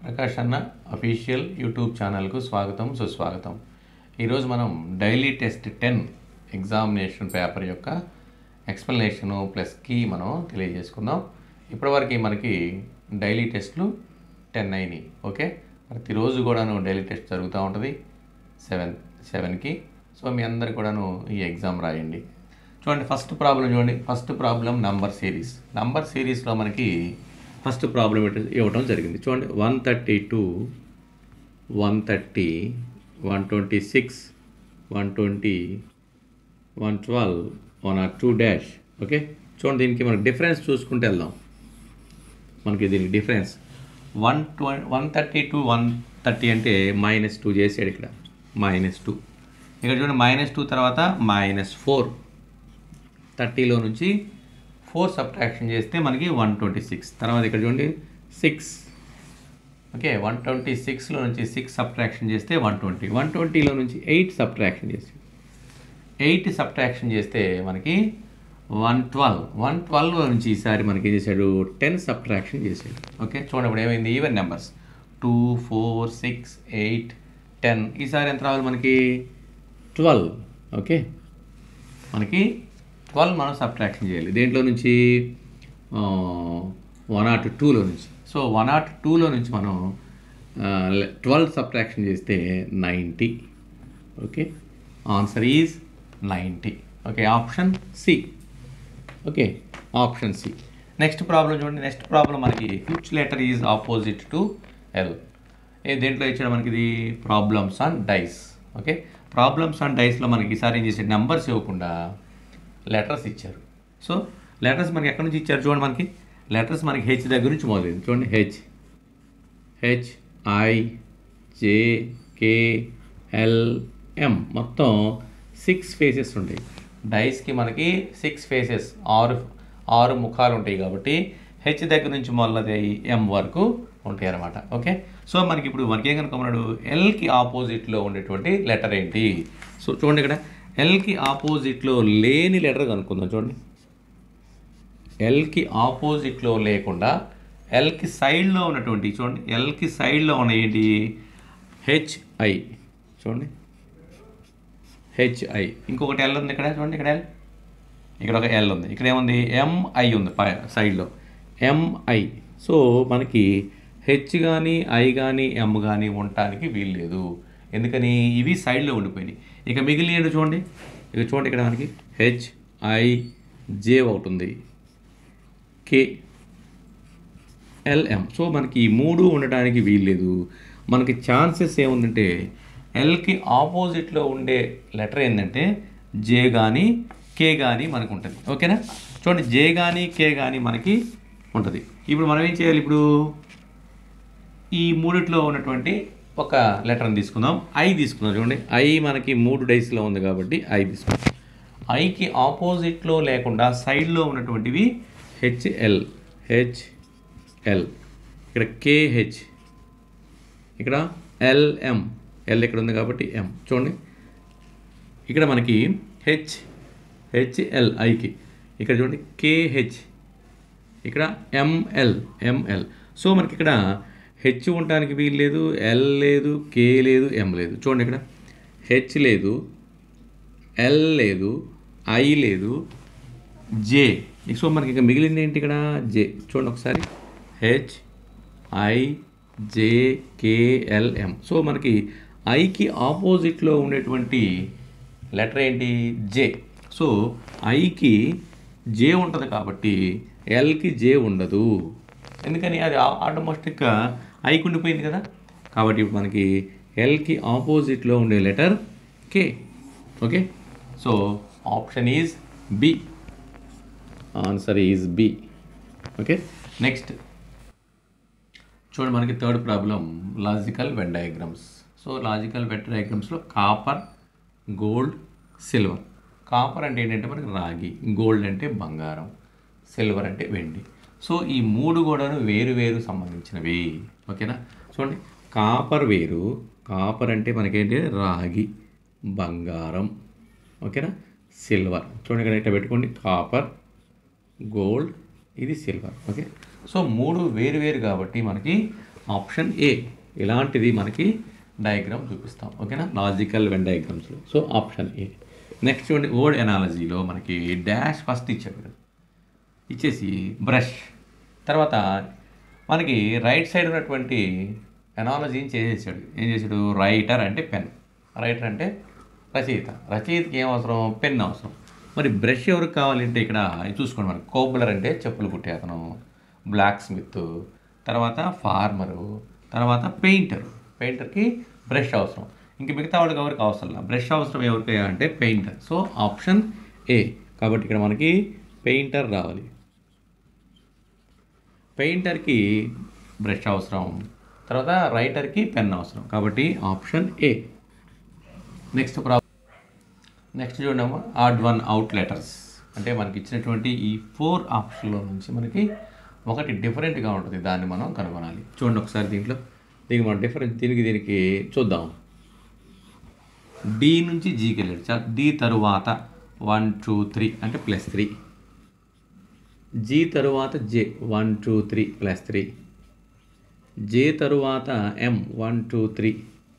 ప్రకాష్ అన్న official YouTube ఛానల్కు స్వాగతం సుస్వాగతం ఈరోజు మనం daily test ten examination paper యొక్క ఎక్స్ప్లెనేషను ప్లస్ కీ మనం తెలియజేసుకుందాం ఇప్పటివరకు మనకి డైలీ టెస్ట్లు టెన్ అయినాయి ఓకే ప్రతిరోజు కూడాను డైలీ టెస్ట్ జరుగుతూ ఉంటుంది సెవెన్ సెవెన్కి సో మీ అందరు కూడాను ఈ ఎగ్జామ్ రాయండి చూడండి ఫస్ట్ ప్రాబ్లం చూడండి first problem number series number సిరీస్లో మనకి ఫస్ట్ ప్రాబ్లం ఇవ్వడం జరిగింది చూడండి one thirty two one thirty one twenty six one twenty one twelve one or two dash okay చూడండి దీనికి మనకి డిఫరెన్స్ చూసుకుంటూ వెళ్దాం మనకి దీనికి డిఫరెన్స్ వన్ ట్వ one thirty two one thirty అంటే మైనస్ టూ చేసాడు ఇక్కడ మైనస్ టూ ఇక్కడ చూడండి మైనస్ టూ తర్వాత మైనస్ ఫోర్ థర్టీలో నుంచి ఫోర్ సబ్ట్రాక్షన్ చేస్తే మనకి వన్ ట్వంటీ సిక్స్ తర్వాత ఇక్కడ చూడండి సిక్స్ ఓకే వన్ ట్వంటీ సిక్స్లో నుంచి సిక్స్ సబ్ట్రాక్షన్ చేస్తే వన్ ట్వంటీ వన్ ట్వంటీలో నుంచి ఎయిట్ సబ్ట్రాక్షన్ చేసి ఎయిట్ సబ్ట్రాక్షన్ చేస్తే మనకి వన్ ట్వెల్వ్ వన్ ట్వెల్వ్ నుంచి ఈసారి మనకి ఏం చేశాడు టెన్ సబ్ట్రాక్షన్ చేశాడు ఓకే చూడండి ఇప్పుడు ఏమైంది even numbers two four six eight ten ఈసారి ఎంత రావాలి మనకి ట్వెల్వ్ ఓకే మనకి ట్వెల్వ్ మనం సబ్ట్రాక్షన్ చేయాలి దేంట్లో నుంచి వన్ నాట్ టూలో నుంచి సో వన్ నాట్ టూలో నుంచి మనం ట్వెల్వ్ సబ్ట్రాక్షన్ చేస్తే ninety okay answer is ninety okay option C okay option C next problem చూడండి నెక్స్ట్ ప్రాబ్లం మనకి which letter is opposite to L ఏ దేంట్లో ఇచ్చాడు మనకి ఇది problems on dice okay problems on డైస్లో మనకి ఈసారి ఏం చేసాడు నెంబర్స్ ఇవ్వకుండా లెటర్స్ ఇచ్చారు సో లెటర్స్ మనకి ఎక్కడి నుంచి ఇచ్చారు చూడండి మనకి లెటర్స్ మనకి హెచ్ దగ్గర నుంచి మొదలైంది చూడండి H H I J K L M మొత్తం సిక్స్ ఫేసెస్ ఉంటాయి డైస్కి మనకి సిక్స్ ఫేసెస్ ఆరు ఆరు ముఖాలు ఉంటాయి కాబట్టి హెచ్ దగ్గర నుంచి మొదలది ఎం వరకు ఉంటాయి అన్నమాట ఓకే సో మనకి ఇప్పుడు మనకి ఏం కనుక్కున్నాడు ఎల్కి ఆపోజిట్లో ఉండేటువంటి లెటర్ ఏంటి సో చూడండి ఇక్కడ ఎల్కి ఆపోజిట్లో లేని లెటర్ కనుక్కుందాం చూడండి ఎల్కి ఆపోజిట్లో లేకుండా ఎల్కి సైడ్లో ఉన్నటువంటి చూడండి ఎల్కి సైడ్లో ఉన్న ఏంటి హెచ్ఐ చూడండి హెచ్ఐ ఇంకొకటి ఎల్ ఉంది ఇక్కడ చూడండి ఇక్కడ ఎల్ ఇక్కడ ఒక ఎల్ ఉంది ఇక్కడ ఏముంది ఎంఐ ఉంది పై సైడ్లో ఎంఐ సో మనకి హెచ్ కానీ ఐ కానీ ఎం కానీ ఉండటానికి వీల్లేదు ఎందుకని ఇవి సైడ్లో ఉండిపోయినాయి ఇక మిగిలిన చూడండి ఇక చూడండి ఇక్కడ మనకి హెచ్ ఐ జే ఒకటి ఉంది కే ఎల్ఎం సో మనకి ఈ మూడు ఉండటానికి వీల్లేదు మనకి ఛాన్సెస్ ఏముందంటే ఎల్కి ఆపోజిట్లో ఉండే లెటర్ ఏంటంటే జే కానీ కే కానీ మనకు ఉంటుంది ఓకేనా చూడండి జే కానీ కే కానీ మనకి ఉంటుంది ఇప్పుడు మనం ఏం చేయాలి ఇప్పుడు ఈ మూడిట్లో ఉన్నటువంటి ఒక లెటర్ని తీసుకుందాం ఐ తీసుకుందాం చూడండి ఐ మనకి మూడు డైస్లో ఉంది కాబట్టి ఐ తీసుకుందాం ఐకి ఆపోజిట్లో లేకుండా సైడ్లో ఉన్నటువంటివి హెచ్ఎల్ హెచ్ఎల్ ఇక్కడ కేహెచ్ ఇక్కడ ఎల్ఎం ఎల్ ఇక్కడ ఉంది కాబట్టి ఎం చూడండి ఇక్కడ మనకి హెచ్ హెచ్ఎల్ ఐకి ఇక్కడ చూడండి కేహెచ్ ఇక్కడ ఎంఎల్ ఎంఎల్ సో మనకి ఇక్కడ హెచ్ ఉండటానికి వీలు లేదు ఎల్ లేదు కే లేదు ఎం లేదు చూడండి ఇక్కడ హెచ్ లేదు ఎల్ లేదు ఐ లేదు జే సో మనకి ఇంకా మిగిలింది ఏంటి ఇక్కడ జే చూడండి ఒకసారి H I J K L M so మనకి ఐకి ఆపోజిట్లో ఉండేటువంటి లెటర్ ఏంటి జే సో ఐకి జే ఉంటుంది కాబట్టి ఎల్కి జే ఉండదు ఎందుకని అది ఆటోమేటిక్గా ఐకి ఉండిపోయింది కదా కాబట్టి ఇప్పుడు మనకి ఎల్కి ఆపోజిట్లో ఉండే letter K okay so option is B answer is B okay next చూడండి మనకి third problem logical Venn diagrams so logical Venn డయాగ్రామ్స్లో కాపర్ గోల్డ్ సిల్వర్ కాపర్ అంటే ఏంటంటే మనకి రాగి గోల్డ్ అంటే బంగారం సిల్వర్ అంటే వెండి సో ఈ మూడు కూడాను వేరు వేరు సంబంధించినవి ఓకేనా చూడండి కాపర్ వేరు కాపర్ అంటే మనకేంటి రాగి బంగారం ఓకేనా సిల్వర్ చూడండి ఇక్కడ ఇట్లా పెట్టుకోండి కాపర్ గోల్డ్ ఇది సిల్వర్ ఓకే సో మూడు వేరు వేరు కాబట్టి మనకి ఆప్షన్ ఏ ఇలాంటిది మనకి డయాగ్రామ్ చూపిస్తాం ఓకేనా లాజికల్ వెన్ డయాగ్రామ్స్లో సో ఆప్షన్ ఏ నెక్స్ట్ చూడండి వర్డ్ ఎనాలజీలో మనకి డాష్ ఫస్ట్ ఇచ్చాడు కదా ఇచ్చేసి బ్రష్ తర్వాత మనకి రైట్ సైడ్ ఉన్నటువంటి ఎనాలజీని చేసేసాడు ఏం చేశాడు రైటర్ అంటే పెన్ రైటర్ అంటే రచయిత రచయితకి ఏం అవసరం పెన్ అవసరం మరి బ్రష్ ఎవరికి కావాలంటే ఇక్కడ ఇది చూసుకోండి మనకి కోబులర్ అంటే చెప్పులు కుట్టే అతను బ్లాక్ స్మిత్ తర్వాత ఫార్మరు తర్వాత పెయింటర్ పెయింటర్కి బ్రష్ అవసరం ఇంక మిగతా వాళ్ళకి ఎవరికి అవసరం లేదు బ్రష్ అవసరం ఎవరికి అంటే పెయింటర్ సో ఆప్షన్ ఏ కాబట్టి ఇక్కడ మనకి పెయింటర్ రావాలి పెయింటర్కి బ్రష్ అవసరం తర్వాత రైటర్కి పెన్ అవసరం కాబట్టి option A next problem next చూడము ఆడ్ వన్ అవుట్ లెటర్స్ అంటే మనకి ఇచ్చినటువంటి ఈ ఫోర్ ఆప్షన్లో నుంచి మనకి ఒకటి డిఫరెంట్గా ఉంటుంది దాన్ని మనం కనుగొనాలి చూడండి ఒకసారి దీంట్లో దీనికి మనం డిఫరెంట్ దీనికి దీనికి చూద్దాం డి నుంచి జీకి వెళ్ళాడు చా డి తరువాత వన్ టూ త్రీ అంటే ప్లస్ త్రీ జీ తరువాత J one two three plus three J తరువాత M one two three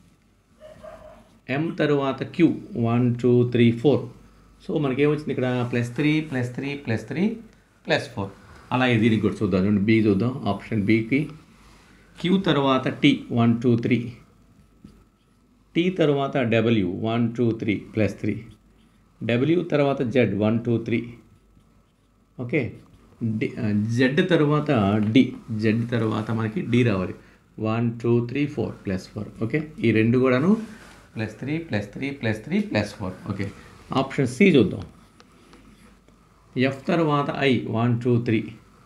M తరువాత Q one two three four so మనకేమొచ్చింది ఇక్కడ plus three plus three plus three plus four అలాగే దీనికి కూడా చూద్దాం చూడండి బి చూద్దాం ఆప్షన్ బికి క్యూ తర్వాత T one two three T తర్వాత W one two three plus three W తర్వాత Z one two three okay D Z తర్వాత డి జెడ్ తర్వాత మనకి డి రావాలి one two three four plus four okay ఈ రెండు కూడాను plus three plus three plus three plus four okay option C చూద్దాం F తర్వాత I one two three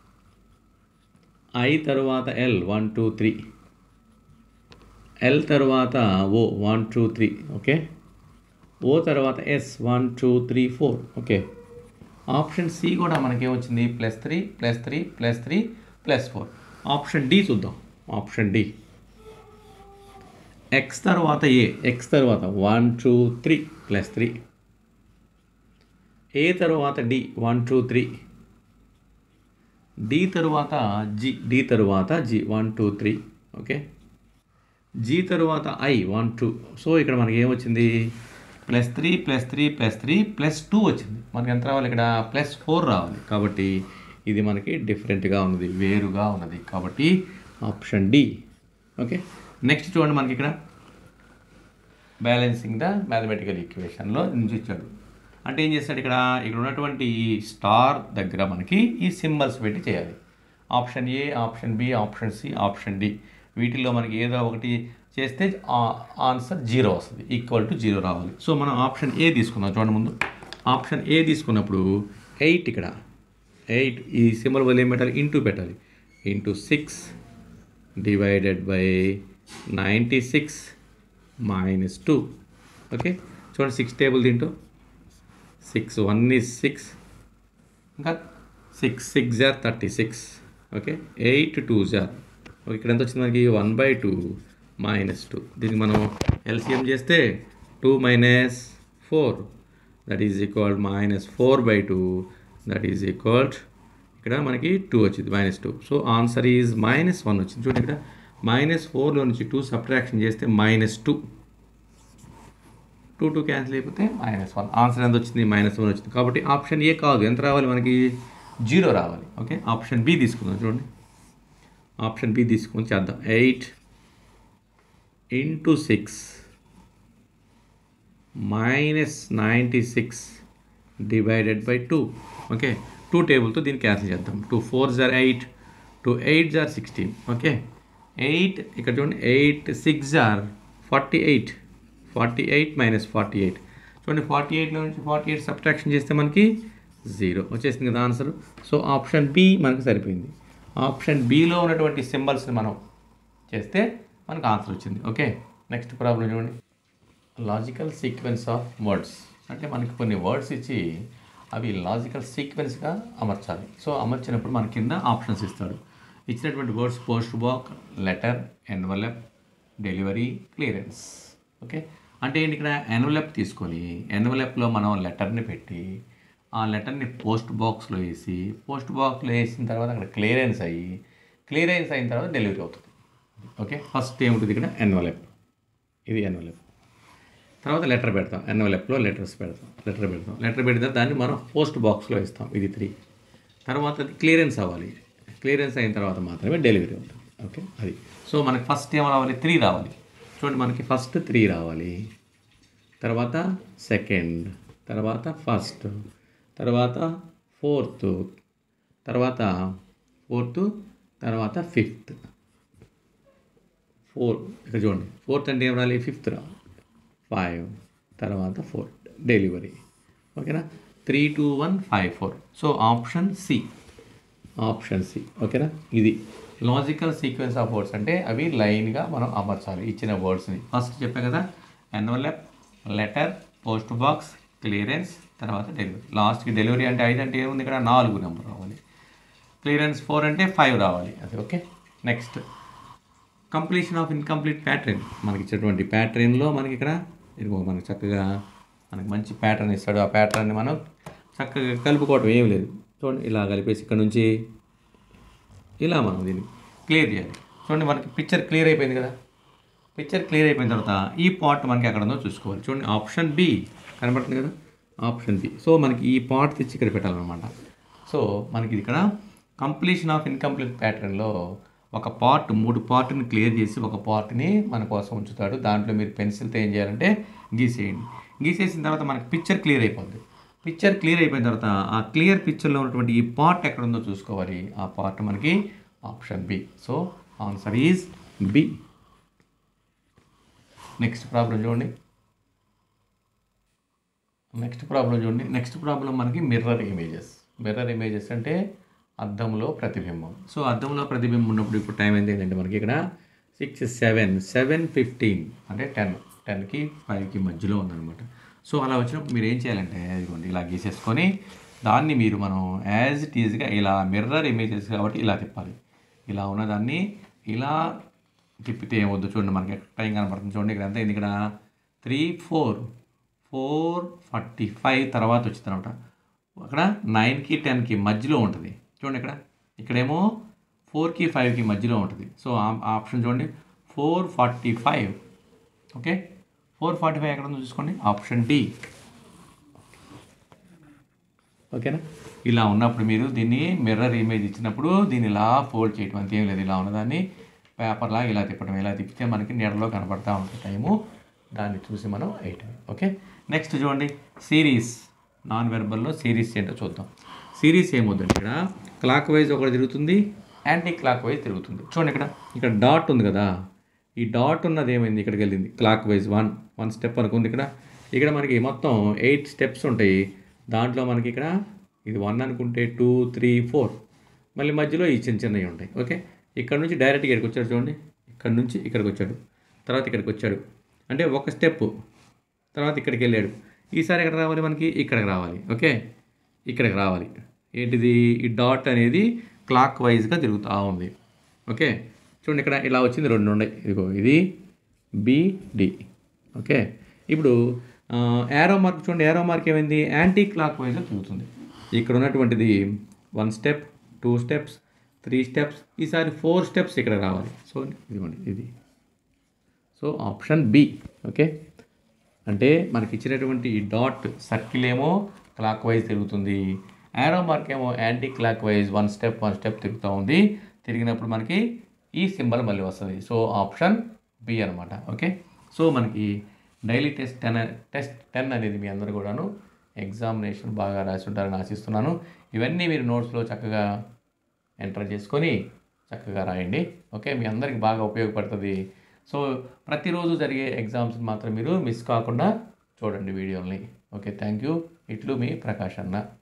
I తర్వాత L one two three L తర్వాత O one two three okay O తర్వాత S one two three four okay option C కూడా మనకేమొచ్చింది plus three plus three plus three plus four option D చూద్దాం option D X తర్వాత A X తర్వాత one two three plus three A తర్వాత D one two three D తరువాత G D తరువాత G one two three okay G తరువాత I one two so ఇక్కడ మనకి ఏమొచ్చింది plus three plus three plus three plus two వచ్చింది మనకి ఎంత రావాలి ఇక్కడ ప్లస్ ఫోర్ రావాలి కాబట్టి ఇది మనకి డిఫరెంట్గా ఉన్నది వేరుగా ఉన్నది కాబట్టి ఆప్షన్ డి ఓకే నెక్స్ట్ చూడండి మనకి ఇక్కడ బ్యాలెన్సింగ్ ద మ్యాథమెటికల్ ఈక్వేషన్లో నుంచి ఇచ్చాడు అంటే ఏం చేస్తాడు ఇక్కడ ఇక్కడ ఉన్నటువంటి ఈ స్టార్ దగ్గర మనకి ఈ సింబల్స్ పెట్టి చేయాలి option A option B option C option D వీటిల్లో మనకి ఏదో ఒకటి చేస్తే ఆన్సర్ జీరో వస్తుంది ఈక్వల్ టు జీరో రావాలి సో మనం ఆప్షన్ ఏ తీసుకుందాం చూడండి ముందు ఆప్షన్ ఏ తీసుకున్నప్పుడు ఎయిట్ ఇక్కడ ఎయిట్ ఈ సింబల్ వల్ల ఏం పెట్టాలి ఇంటూ పెట్టాలి into six divided by ninety six minus two okay చూడండి six table into six one is six ఇంకా సిక్స్ సిక్స్ జార్ thirty six okay eight two జార్ ఓకే ఇక్కడ ఎంత వచ్చింది మనకి one by two minus two దీనికి మనం ఎల్సిఎం చేస్తే two minus four that is equal minus four by two that is equal ఇక్కడ మనకి టూ వచ్చింది minus two so answer is minus one వచ్చింది చూడండి ఇక్కడ మైనస్ ఫోర్లో నుంచి టూ సబ్ట్రాక్షన్ చేస్తే minus two two two cancel అయిపోతే మైనస్ వన్ ఆన్సర్ ఎంత వచ్చింది మైనస్ వన్ వచ్చింది కాబట్టి ఆప్షన్ ఏ కాదు ఎంత రావాలి మనకి జీరో రావాలి ఓకే ఆప్షన్ బి తీసుకుందాం చూడండి ఆప్షన్ బి తీసుకొని చేద్దాం eight into six minus ninety six divided by two okay two టేబుల్తో దీన్ని క్యాన్సిల్ చేద్దాం టూ ఫోర్ జార్ ఎయిట్ టూ ఎయిట్ జార్ సిక్స్టీన్ ఓకే ఎయిట్ ఇక్కడ చూడండి ఎయిట్ సిక్స్ జార్ forty eight forty eight minus forty eight చూడండి ఫార్టీ ఎయిట్లో నుంచి ఫార్టీ ఎయిట్ సబ్ట్రాక్షన్ చేస్తే మనకి జీరో వచ్చేసింది కదా ఆన్సర్ సో ఆప్షన్ బి మనకు సరిపోయింది ఆప్షన్ బిలో ఉన్నటువంటి సింబల్స్ని మనం చేస్తే మనకు ఆన్సర్ వచ్చింది ఓకే నెక్స్ట్ ప్రాబ్లం చూడండి లాజికల్ సీక్వెన్స్ ఆఫ్ వర్డ్స్ అంటే మనకి కొన్ని వర్డ్స్ ఇచ్చి అవి లాజికల్ సీక్వెన్స్గా అమర్చాలి సో అమర్చినప్పుడు మన కింద ఆప్షన్స్ ఇస్తాడు ఇచ్చినటువంటి words post box letter envelope delivery clearance okay అంటే ఏంటి ఇక్కడ ఎన్వలప్ తీసుకొని ఎన్వలప్లో మనం లెటర్ని పెట్టి ఆ లెటర్ని పోస్ట్ బాక్స్లో వేసి పోస్ట్ బాక్స్లో వేసిన తర్వాత అక్కడ క్లియరెన్స్ అయ్యి క్లియరెన్స్ అయిన తర్వాత డెలివరీ అవుతుంది ఓకే ఫస్ట్ ఏముంటుంది ఇక్కడ ఎన్వలెప్ ఇది ఎన్వలెప్ తర్వాత లెటర్ పెడతాం ఎన్వలెప్లో లెటర్స్ పెడతాం లెటర్ పెడతాం లెటర్ పెడితే దాన్ని మనం పోస్ట్ బాక్స్లో ఇస్తాం ఇది త్రీ తర్వాత అది క్లియరెన్స్ అవ్వాలి క్లియరెన్స్ అయిన తర్వాత మాత్రమే డెలివరీ ఉంటుంది ఓకే అది సో మనకి ఫస్ట్ ఏం రావాలి త్రీ రావాలి చూడండి మనకి ఫస్ట్ త్రీ రావాలి తర్వాత సెకండ్ తర్వాత ఫస్ట్ తర్వాత ఫోర్త్ తర్వాత ఫోర్త్ తర్వాత ఫిఫ్త్ ఫోర్ ఇక్కడ చూడండి ఫోర్త్ అంటే ఏం రావాలి ఫిఫ్త్ రావాలి ఫైవ్ తర్వాత ఫోర్ డెలివరీ ఓకేనా three two one five four so option C option C ఓకేనా ఇది లాజికల్ సీక్వెన్స్ ఆఫ్ వర్డ్స్ అంటే అవి లైన్గా మనం అమర్చాలి ఇచ్చిన వర్డ్స్ని ఫస్ట్ చెప్పా కదా envelope letter post box clearance తర్వాత డెలివరీ లాస్ట్కి డెలివరీ అంటే ఐదు అంటే ఏముంది ఇక్కడ నాలుగు నెంబర్ రావాలి క్లియరెన్స్ ఫోర్ అంటే ఫైవ్ రావాలి అది okay next completion of incomplete pattern మనకి ఇచ్చినటువంటి ప్యాటర్న్లో మనకి ఇక్కడ ఇదిగో మనకి చక్కగా మనకి మంచి ప్యాటర్న్ ఇస్తాడు ఆ ప్యాటర్న్ని మనం చక్కగా కలుపుకోవటం ఏం లేదు చూడండి ఇలా కలిపేసి ఇక్కడ నుంచి ఇలా మనం దీన్ని క్లియర్ చేయాలి చూడండి మనకి పిక్చర్ క్లియర్ అయిపోయింది కదా పిక్చర్ క్లియర్ అయిపోయిన తర్వాత ఈ పార్ట్ మనకి ఎక్కడ ఉందో చూసుకోవాలి చూడండి ఆప్షన్ బి కనబడుతుంది కదా ఆప్షన్ బి సో మనకి ఈ పార్ట్ తెచ్చి ఇక్కడ పెట్టాలన్నమాట సో మనకి ఇక్కడ కంప్లీషన్ ఆఫ్ ఇన్కంప్లీట్ ప్యాటర్న్లో ఒక పార్ట్ మూడు పార్ట్ని క్లియర్ చేసి ఒక పార్ట్ని మన కోసం ఉంచుతాడు దాంట్లో మీరు పెన్సిల్తో ఏం చేయాలంటే గీసేయండి గీసేసిన తర్వాత మనకి పిక్చర్ క్లియర్ అయిపోద్ది పిక్చర్ క్లియర్ అయిపోయిన తర్వాత ఆ క్లియర్ పిక్చర్లో ఉన్నటువంటి ఈ పార్ట్ ఎక్కడ ఉందో చూసుకోవాలి ఆ పార్ట్ మనకి option B so answer is B next problem చూడండి నెక్స్ట్ ప్రాబ్లం చూడండి నెక్స్ట్ ప్రాబ్లం మనకి మిర్రర్ ఇమేజెస్ మిర్రర్ ఇమేజెస్ అంటే అద్దంలో ప్రతిబింబం సో అద్దంలో ప్రతిబింబం ఉన్నప్పుడు ఇప్పుడు టైం ఎంత ఏంటంటే మనకి ఇక్కడ సిక్స్ సెవెన్ సెవెన్ ఫిఫ్టీన్ అంటే టెన్ టెన్కి ఫైవ్కి మధ్యలో ఉందన్నమాట సో అలా వచ్చినప్పుడు మీరు ఏం చేయాలంటే ఇదిగోండి ఇలా గీసేసుకొని దాన్ని మీరు మనం యాజ్ ఇట్ ఈజ్గా ఇలా మిర్రర్ ఇమేజెస్ కాబట్టి ఇలా తిప్పాలి ఇలా ఉన్నదాన్ని ఇలా తిప్పితే ఏమొద్దు చూడండి మనకి టైం కనపడుతుంది చూడండి ఇక్కడ ఎంత అయింది ఇక్కడ three four four forty five తర్వాత వచ్చింది అనమాట అక్కడ నైన్కి టెన్కి మధ్యలో ఉంటుంది చూడండి ఇక్కడ ఇక్కడేమో ఫోర్కి ఫైవ్కి మధ్యలో ఉంటుంది సో ఆ- ఆ ఆప్షన్ చూడండి four forty five okay four forty five ఎక్కడ ఉందో చూసుకోండి ఆప్షన్ డి ఓకేనా ఇలా ఉన్నప్పుడు మీరు దీన్ని మిర్రర్ ఇమేజ్ ఇచ్చినప్పుడు దీన్ని ఇలా ఫోల్డ్ చేయటం అంతేం లేదు ఇలా ఉన్నదాన్ని పేపర్లా ఇలా తిప్పడం ఇలా తిప్పితే మనకి నీడలో కనపడతా ఉంటుంది టైము దాన్ని చూసి మనం వేయటం ఓకే నెక్స్ట్ చూడండి సిరీస్ నాన్ వెర్బల్లో సిరీస్ ఏంటో చూద్దాం సిరీస్ ఏమవుతుంది ఇక్కడ క్లాక్ వైజ్ ఒకటి తిరుగుతుంది యాంటీ క్లాక్ వైజ్ తిరుగుతుంది చూడండి ఇక్కడ ఇక్కడ డాట్ ఉంది కదా ఈ డాట్ ఉన్నది ఏమైంది ఇక్కడికి వెళ్ళింది clock wise one one step అనుకుంది ఇక్కడ ఇక్కడ మనకి మొత్తం ఎయిట్ స్టెప్స్ ఉంటాయి దాంట్లో మనకి ఇక్కడ ఇది వన్ అనుకుంటే టూ త్రీ ఫోర్ మళ్ళీ మధ్యలో ఈ చిన్న చిన్నవి ఉంటాయి ఓకే ఇక్కడ నుంచి డైరెక్ట్గా ఇక్కడికి వచ్చాడు చూడండి ఇక్కడ నుంచి ఇక్కడికి వచ్చాడు తర్వాత ఇక్కడికి వచ్చాడు అంటే ఒక స్టెప్ తర్వాత ఇక్కడికి వెళ్ళాడు ఈసారి ఎక్కడ రావాలి మనకి ఇక్కడికి రావాలి ఓకే ఇక్కడికి రావాలి ఏంటిది ఈ డాట్ అనేది క్లాక్ వైజ్గా తిరుగుతూ ఉంది ఓకే చూడండి ఇక్కడ ఇలా వచ్చింది రెండు ఉన్నాయి ఇదిగో ఇది బిడి ఓకే ఇప్పుడు యారో మార్క్ చూడండి యారో మార్క్ ఏమైంది యాంటీ క్లాక్ వైజ్గా తిరుగుతుంది ఇక్కడ ఉన్నటువంటిది one step two steps three steps ఈసారి ఫోర్ స్టెప్స్ ఇక్కడ రావాలి సో ఇదిగోండి ఇది సో ఆప్షన్ బి ఓకే అంటే మనకి ఇచ్చినటువంటి ఈ డాట్ సర్కిల్ ఏమో క్లాక్ వైజ్ తిరుగుతుంది యారో మార్క్ ఏమో clock wise one step one step తిరుగుతూ ఉంది తిరిగినప్పుడు మనకి ఈ సింబల్ మళ్ళీ వస్తుంది సో ఆప్షన్ బి అనమాట ఓకే సో మనకి daily test ten test ten అనేది మీ అందరూ కూడాను ఎగ్జామినేషన్ బాగా రాసి ఉంటారని ఆశిస్తున్నాను ఇవన్నీ మీరు నోట్స్లో చక్కగా ఎంటర్ చేసుకొని చక్కగా రాయండి ఓకే మీ అందరికి బాగా ఉపయోగపడుతుంది సో ప్రతిరోజు జరిగే ఎగ్జామ్స్ మాత్రం మీరు మిస్ కాకుండా చూడండి వీడియోని ఓకే థ్యాంక్ యూ ఇట్లు మీ ప్రకాష్ అన్న